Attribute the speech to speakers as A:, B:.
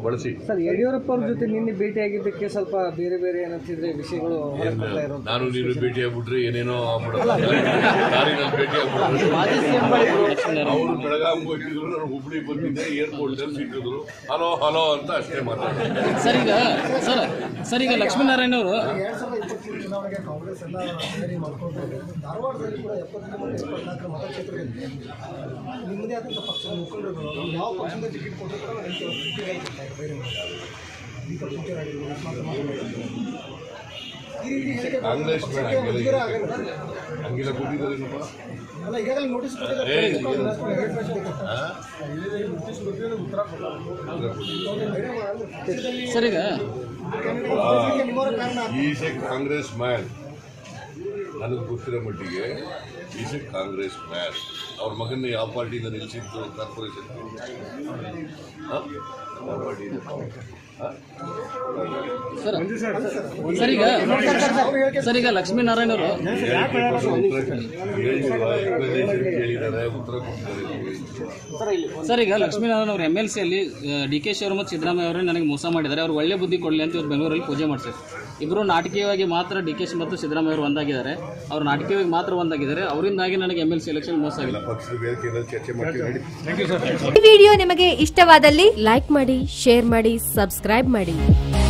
A: ಬಳಸಿ
B: ಸರ್ ಯಡಿಯೂರಪ್ಪ ಅವ್ರ ಜೊತೆ ನಿನ್ನೆ ಭೇಟಿಯಾಗಿದ್ದಕ್ಕೆ ಸ್ವಲ್ಪ ಬೇರೆ ಬೇರೆ ಏನಂತಿದ್ರೆ ವಿಷಯಗಳು ಹೊರಗೆ ಬರ್ತಾ ಇರೋದು
A: ನಾನು ನೀನು ಭೇಟಿ ಆಗ್ಬಿಟ್ರೆ ಏನೇನೋ ಆಗ್ಬಿಡೋದು ದಾರಿನಲ್ಲಿ ಭೇಟಿ ಆಗ್ಬಿಟ್ರೆ ಅವರು ಬೆಳಗಾವಿ ಹೋಗಿದ್ರು ನಾನು ಹುಬ್ಳಿ ಬಂದಿದ್ದೆ ಏರ್ಪೋರ್ಟ್ ಸಿಕ್ಕಿದ್ರು ಹಲೋ ಹಲೋ ಅಂತ ಅಷ್ಟೇ ಮಾತಾಡ್ತಾರೆ
C: ಸರ್ ಈಗ ಸರ್ ಸರ್ ಈಗ ಲಕ್ಷ್ಮೀನಾರಾಯಣ ಅವರು
D: ಎರಡ್ ಸಾವಿರದ ಇಪ್ಪತ್ಮೂರು ಚುನಾವಣೆಗೆ ಕಾಂಗ್ರೆಸ್ ಎಲ್ಲ ತಯಾರಿ ಮಾಡ್ಕೊಂಡು ಧಾರವಾಡದಲ್ಲಿ ಕೂಡ ಎಪ್ಪತ್ತರಿಂದ ಇಪ್ಪತ್ನಾಲ್ಕರ ಮತಕ್ಷೇತ್ರದಲ್ಲಿ ನಿಮ್ಮದೇ ಆದಂಥ ಪಕ್ಷದ ಮುಖಂಡರುಗಳು ಯಾವ ಪಕ್ಷದ ಟಿಕೆಟ್ ಕೊಟ್ಟರು ಕೂಡ ನನಗೆ ಟಿಕೆಟ್ ಕೊಡ್ತಾರೆ ಬೇರೆ ದೀಪಕ್ ಶೆಟ್ಟರ್ ಆಗಿರ್ಬೋದು ಮಾತ್ರ ಮಾತನಾಡಿದ್ರು. ಈ ರೀತಿ ಹೇಳಿಕೆ
A: ಕಾಂಗ್ರೆಸ್ ಬೇಡ
D: ಪಕ್ಷಕ್ಕೆ
A: ಹಂಗೆಲ್ಲ
D: ಮುಜುಗರ ಆಗಲ್ಲ.
A: ಹಂಗೆಲ್ಲ ಕೊಟ್ಟಿದ್ದಾರೇನಪ್ಪ
D: ಅಲ್ಲ ಈಗಾಗಲೇ ನೋಟಿಸ್ ಕೊಟ್ಟಿದ್ದಾರೆ
A: ಏ,
C: ಸರ್ ಈಗ
D: ನಿಮ್ಮವರ ಕಾರಣ
A: ಈಸ್ ಎ ಕಾಂಗ್ರೆಸ್ ಮ್ಯಾನ್ ನನಗೆ ಗೊತ್ತಿರೋ ಮಟ್ಟಿಗೆ ಈಸ್ ಎ ಕಾಂಗ್ರೆಸ್ ಮ್ಯಾನ್ ಅವ್ರ ಮಗನ ಯಾವ ಪಾರ್ಟಿಯಿಂದ ನಿಲ್ಲಿಸಿದ್ದು ಕಾರ್ಪೊರೇಷನ್ ಯಾವ ಪಾರ್ಟಿಯಿಂದ ಹ?
C: ಸರ್ ಸರ್ ಈಗ ಸರ್ ಈಗ ಲಕ್ಷ್ಮೀನಾರಾಯಣ ಅವರು
A: ಕೇಳಿದ್ದಾರೆ ಉತ್ತರ ಕೊಟ್ಟಿದ್ದಾರೆ
C: ಸರ್ ಈಗ ಲಕ್ಷ್ಮೀನಾರಾಯಣ ಅವರು ಎಮ್ ಎಲ್ ಸಿ ಅಲ್ಲಿ ಡಿ ಕೆ ಶಿ ಅವರು ಮತ್ತು ಸಿದ್ದರಾಮಯ್ಯ ಅವರು ನನಗೆ ಮೋಸ ಮಾಡಿದ್ದಾರೆ ಅವ್ರು ಒಳ್ಳೆ ಬುದ್ಧಿ ಕೊಡಲಿ ಅಂತ ಇವ್ರು ಬೆಂಗಳೂರಲ್ಲಿ ಪೂಜೆ ಮಾಡಿಸಿದ್ರು ಇಬ್ಬರು ನಾಟಕೀಯವಾಗಿ ಮಾತ್ರ ಡಿ ಕೆ ಶಿ ಮತ್ತು ಸಿದ್ದರಾಮಯ್ಯ ಅವರು ಒಂದಾಗಿದ್ದಾರೆ ಅವ್ರು ನಾಟಕೀಯವಾಗಿ ಮಾತ್ರ ಒಂದಾಗಿದ್ದಾರೆ ಅವರಿಂದಾಗಿ ನನಗೆ ಎಮ್ ಎಲ್ ಸಿ ಎಲೆಕ್ಷನ್ ಮೋಸ ಆಗಿದೆ
A: ಪಕ್ಷದ ವೇದಿಕೆಯಲ್ಲಿ ಚರ್ಚೆ ಮಾಡ್ತೀವಿ ನಡಿ
E: ಈ ವಿಡಿಯೋ ನಿಮಗೆ ಇಷ್ಟವಾದಲ್ಲಿ ಲೈಕ್ ಮಾಡಿ ಶೇರ್ ಮಾಡಿ ಸಬ್ಸ್ಕ್ರೈಬ್ ಮಾಡಿ